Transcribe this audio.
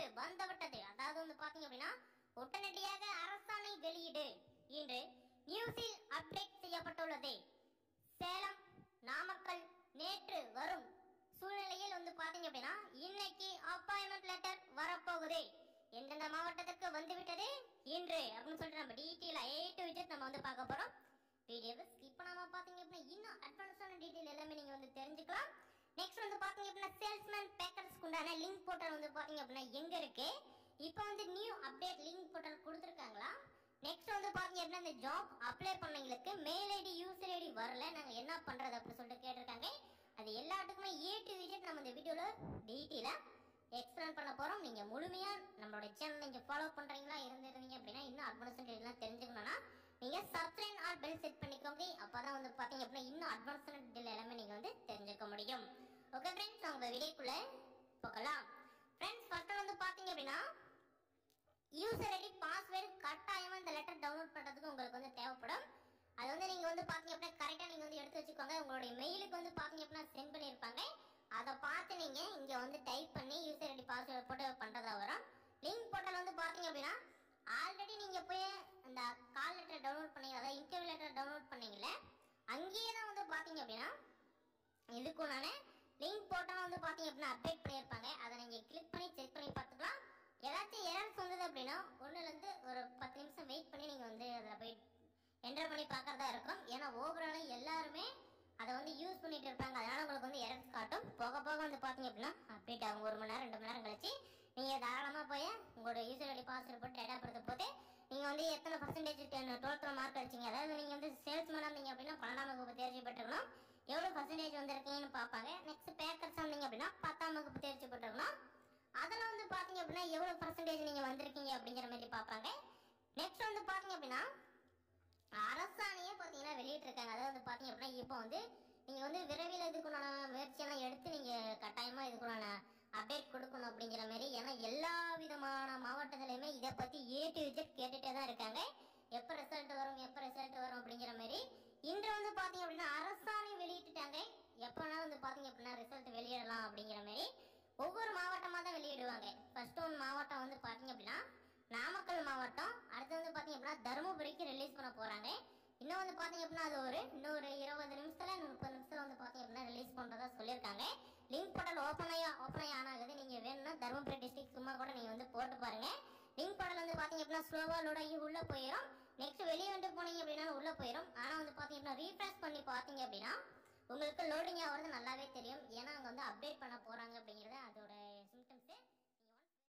அறிவிப்பு வந்துவிட்டது அதாவது வந்து பாத்தீங்க அப்படின்னா உடனடியாக அரசாணை வெளியீடு இன்று நியூஸில் அப்டேட் செய்யப்பட்டுள்ளது சேலம் நாமக்கல் நேற்று வரும் சூழ்நிலையில் வந்து பாத்தீங்க அப்படின்னா இன்னைக்கு அப்பாயின்மெண்ட் லெட்டர் வரப்போகுது எந்தெந்த மாவட்டத்துக்கு வந்து விட்டது இன்று அப்படின்னு சொல்லிட்டு நம்ம டீட்டெயில் ஏ டு விஜெட் நம்ம வந்து பார்க்க போறோம் வீடியோவை ஸ்கிப் பண்ணாம பாத்தீங்க அப்படின்னா இன்னும் அட்வான்ஸான டீட்டெயில் எல்லாமே நீங்க வந்து தெரிஞ்சுக்கலாம் நெக்ஸ்ட் வந்து பாத்தீங்க அப்படின்னா சேல்ஸ்மேன் பேக்கர்ஸ்க்கு உண்டான லிங்க் போர்ட்டல் வந்து பாத்தீங்க அப்படின்னா எங்க இருக்கு இப்போ வந்து நியூ அப்டேட் லிங்க் போர்ட்டல் கொடுத்துருக்காங்களா நெக்ஸ்ட் வந்து பாத்தீங்க அப்படின்னா இந்த ஜாப் அப்ளை பண்ணவங்களுக்கு மெயில் ஐடி யூசர் ஐடி வரல நாங்க என்ன பண்றது அப்படின்னு சொல்லிட்டு கேட்டிருக்காங்க அது எல்லாத்துக்குமே ஏ டு விஜெட் நம்ம இந்த வீடியோல டீட்டெயிலா எக்ஸ்பிளைன் பண்ண போறோம் நீங்க முழுமையா நம்மளோட சேனல் நீங்க ஃபாலோ பண்றீங்களா இருந்திருந்தீங்க அப்படின்னா இன்னும் அட்வான்ஸ் எல்லாம் தெரிஞ்சுக்கணும்னா நீங்க சப்ஸ்கிரைப் ஆர் பெல் செட் பண்ணிக்கோங்க அப்பதான் வந்து பாத்தீங்க அப்படின்னா இன்னும் அட்வான்ஸ் டீடைல் எல்லாமே நீங்க வந்து தெரிஞ்சுக்க முடியும் ஓகே ஃப்ரெண்ட்ஸ் உங்க வீடியோக்குள்ள போகலாம் ஃப்ரெண்ட்ஸ் ஃபர்ஸ்ட் வந்து பாத்தீங்க அப்படின்னா யூசர் ஐடி பாஸ்வேர்டு கட்டாயமா இந்த லெட்டர் டவுன்லோட் பண்றதுக்கு உங்களுக்கு வந்து தேவைப்படும் அது வந்து நீங்க வந்து பாத்தீங்க அப்படின்னா கரெக்டா நீங்க வந்து எடுத்து வச்சுக்கோங்க உங்களுடைய மெயிலுக்கு வந்து பாத்தீங்க அப்படின்னா சென்ட் பண்ணிருப்பாங்க அதை பார்த்து நீங்க இங்க வந்து டைப் பண்ணி யூசர் ஐடி பாஸ்வேர்டு போட்டு பண்றதா வரும் லிங்க் போர்ட்டல் வந்து பாத்தீங்க அப்படின்னா ஆல்ரெடி நீங்க போய் அந்த கால் லெட்டர் டவுன்லோட் பண்ணீங்க அதாவது இன்டர்வியூ லெட்டர் டவுன்லோட் பண்ணீங்கல்ல அங்கேயே தான் வந்து பாத்தீங்க அப்படின்னா இதுக்குண்டான லிங்க் போட்டாலும் வந்து பாத்தீங்க அப்படின்னா அப்டேட் பண்ணியிருப்பாங்க அதை நீங்க கிளிக் பண்ணி செக் பண்ணி பார்த்துக்கலாம் ஏதாச்சும் எரர்ஸ் வந்தது அப்படின்னா ஒண்ணுல இருந்து ஒரு பத்து நிமிஷம் வெயிட் பண்ணி நீங்க வந்து அதில் போய் என்டர் பண்ணி பார்க்கறதா இருக்கும் ஏன்னா ஓவராலாக எல்லாருமே அதை வந்து யூஸ் பண்ணிட்டு இருப்பாங்க அதனால உங்களுக்கு வந்து எரர்ஸ் காட்டும் போக போக வந்து பாத்தீங்க அப்படின்னா அப்டேட் ஆகும் ஒரு மணி நேரம் ரெண்டு மணி நேரம் கழிச்சு நீங்க தாராளமா போய் உங்களோட யூசர் ஐடி பாஸ்வேர்ட் போட்டு டேட்டா படுத்த போது நீங்க வந்து எத்தனை பர்சன்டேஜ் டுவெல்த்தில் மார்க் அடிச்சீங்க அதாவது நீங்க வந்து சேல்ஸ்மேனா இருந்தீங்க அப்படின்னா பன்னெண்டாம் வகுப்பு தேர்ச்சி பெற்றுக்கணும் எவ்வளவு பர்சன்டேஜ் வந்திருக்கீங்கன்னு பார்ப்பாங்க நெக்ஸ்ட் பேக்கர்ஸ் வந்தீங்க அப்படின்னா பத்தாம் வகுப்பு தேர்ச்சி பெற்றுக்கணும் அதில் வந்து பாத்தீங்க அப்படின்னா எவ்வளவு பர்சன்டேஜ் நீங்க வந்திருக்கீங்க அப்படிங்கிற மாதிரி பார்ப்பாங்க நெக்ஸ்ட் வந்து பாத்தீங்க அப்படின்னா அரசாணையே பார்த்தீங்கன்னா வெளியிட்டிருக்காங்க அதாவது பார்த்தீங்க அப்படின்னா இப்போ வந்து நீங்கள் வந்து விரைவில் இதுக்குண்டான முயற்சியெல்லாம் எடுத்து நீங்கள் கட்டாயமாக இதுக்குண்டான அப்டேட் கொடுக்கணும் அப்படிங்கிற மாதிரி ஏன்னா எல்லா விதமான மாவட்டத்திலையுமே இதை பற்றி ஏ டு விஜெட் கேட்டுகிட்டே தான் இருக்காங்க எப்போ ரிசல்ட் வரும் எப்போ ரிசல்ட் வரும் அப்படிங்கிற மாதிரி இன்று வந்து பார்த்தீங்க அப்படின்னா அரசாணை வெளியிட்டுட்டாங்க எப்போ வேணாலும் வந்து பார்த்தீங்க அப்படின்னா ரிசல்ட் வெளியிடலாம் அப்படிங்கிற மாதிரி ஒவ்வொரு மாவட்டமாக தான் வெளியிடுவாங்க ஃபர்ஸ்ட் ஒன் மாவட்டம் வந்து பார்த்தீங்க அப்படின்னா நாமக்கல் மாவட்டம் அடுத்து வந்து பாத்தீங்க அப்படின்னா தருமபுரிக்கு ரிலீஸ் பண்ண போறாங்க இன்னும் வந்து பாத்தீங்க அப்படின்னா அது ஒரு இன்னும் ஒரு இருபது நிமிஷத்துல முப்பது நிமிஷத்துல வந்து பாத்தீங்க அப்படின்னா ரிலீஸ் பண்றதா சொல்லியிருக்காங்க லிங்க் போர்ட்டல் ஓப்பன் ஆகி ஓப்பன் ஆகி ஆன் ஆகுது நீங்க வேணும்னா தருமபுரி டிஸ்ட்ரிக்ட் சும்மா கூட நீங்க வந்து போட்டு பாருங்க லிங்க் போர்ட்டல் வந்து பாத்தீங்க அப்படின்னா ஸ்லோவா லோட் ஆகி உள்ள போயிடும் நெக்ஸ்ட் வெளியே வந்து போனீங்க அப்படின்னா உள்ள போயிடும் ஆனா வந்து பாத்தீங்க அப்படின்னா ரீஃப்ரெஷ் பண்ணி பாத்தீங்க அப்படின்னா உங்களுக்கு லோடிங் ஆகிறது நல்லாவே தெரியும் ஏன்னா அங்க வந்து அப்டேட் பண்ண போறாங்க அப்படிங்கறது அதோட